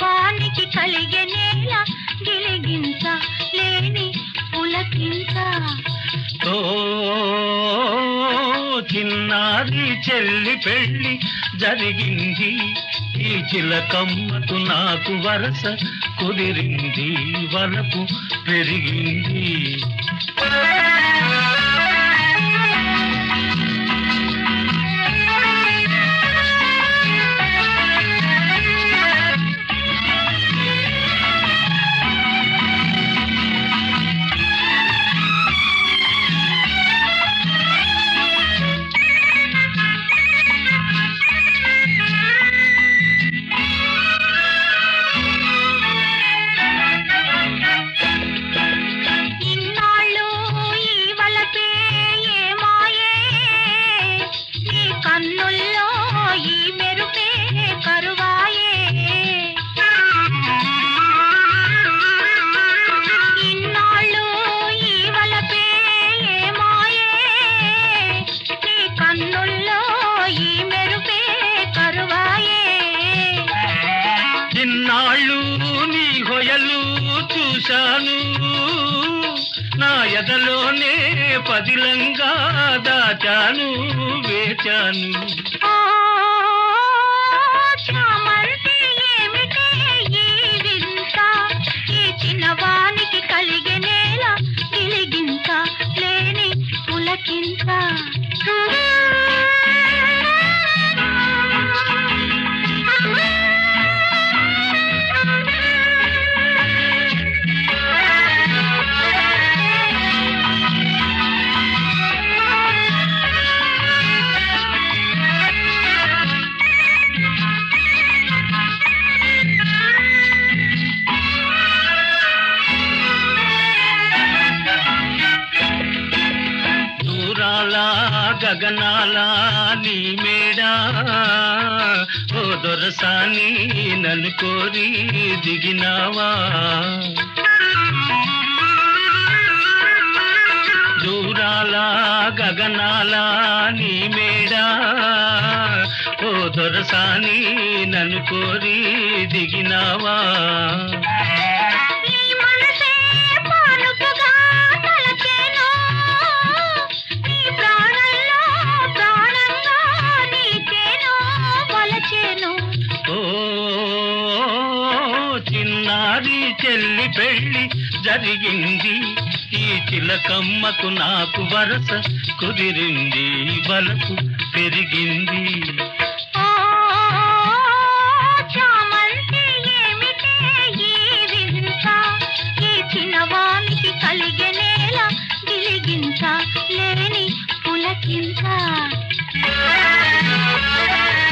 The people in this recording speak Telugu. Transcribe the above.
చిన్నవానికి కలిగే నేల గిలిగింత లేని పులకింత ఓ చిన్నారి చెల్లి పెళ్లి జరిగింది ఈ చిలకమ్మకు నాకు వరస కుదిరింది వలపు పెరిగింది ఇన్నాళ్ళు ఈ వలపే ఏమాయే ఈ కన్నుల్లో ఈ మెరుపే కరువాయే ఇన్నాళ్ళు ఈ వలపే ఏమాయే ఈ కన్నుల్లో ఈ మెరుపే కరువాయే ఇన్నాళ్ళు నీ హొయలు చూశాను నా ఎదలోనే పదిలంగా దాచాను వేచాను ఓ చామంతి ఏమిటే ఈ వింత ఈ చిన్నవానికి కలిగే నేల గిలిగింత లేని పులకింత దూరాల గగనాల నీ మేడా ఓ దొరసాని నన్ను కోరి దిగినావా దూరాల గగనాల నీ మేడా ఓ దొరసాని నన్ను కోరి దిగినావా నీ మనసే పానుపుగా తలచేను నీ ప్రాణంలో ప్రాణంగా నీకేను వలచేను ఓ చిన్నారి చెల్లి పెళ్లి జరిగింది ఈ చిలకమ్మకు నాకు వరస కుదిరింది వలపు పెరిగింది ఓ చామంతి ఏమిటే ఈ వింత ఈ చిన్నవానికి కలిగే నేల గిలిగింత లేని పులకింత